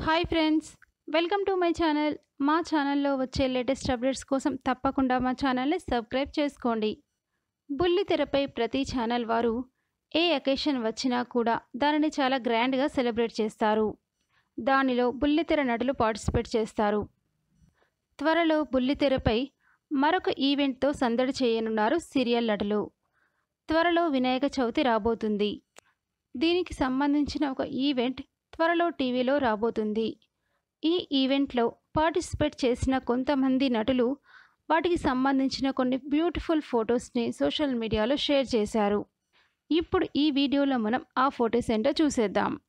hi friends welcome to my channel మా ఛానల్లో వచ్చే లేటెస్ట్ అప్డేట్స్ కోసం తప్పకుండా మా ఛానల్ని సబ్స్క్రైబ్ చేసుకోండి బుల్లితెరపై ప్రతి ఛానల్ వారు ఏ అకేషన్ వచ్చినా కూడా దానిని చాలా గ్రాండ్గా సెలబ్రేట్ చేస్తారు దానిలో బుల్లితెర నటులు పార్టిసిపేట్ చేస్తారు త్వరలో బుల్లితెరపై మరొక ఈవెంట్తో సందడి చేయనున్నారు సీరియల్ నటులు త్వరలో వినాయక చవితి రాబోతుంది దీనికి సంబంధించిన ఒక ఈవెంట్ త్వరలో టీవీలో రాబోతుంది ఈ ఈవెంట్లో పార్టిసిపేట్ చేసిన కొంతమంది నటులు వాటికి సంబంధించిన కొన్ని బ్యూటిఫుల్ ఫొటోస్ని సోషల్ మీడియాలో షేర్ చేశారు ఇప్పుడు ఈ వీడియోలో మనం ఆ ఫొటోస్ ఏంటో చూసేద్దాం